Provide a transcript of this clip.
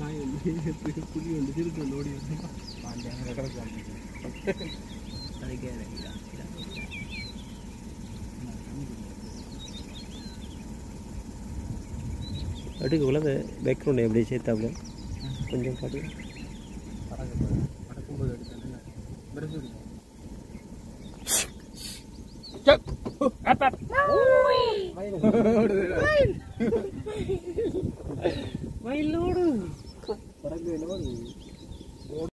நாய் வந்து புலி வந்து சிறுத்தை வந்து ஓடி வந்து அதுக்கே இறங்கிடா. அடுக்கு உள்ளது பேக்ரவுண்ட் எப்படி சேர்த்தாப்புல கொஞ்சம் பாட்டு பறக்கும்போது எடுத்தேன் பிரஸ் விடுங்க மயிலோடு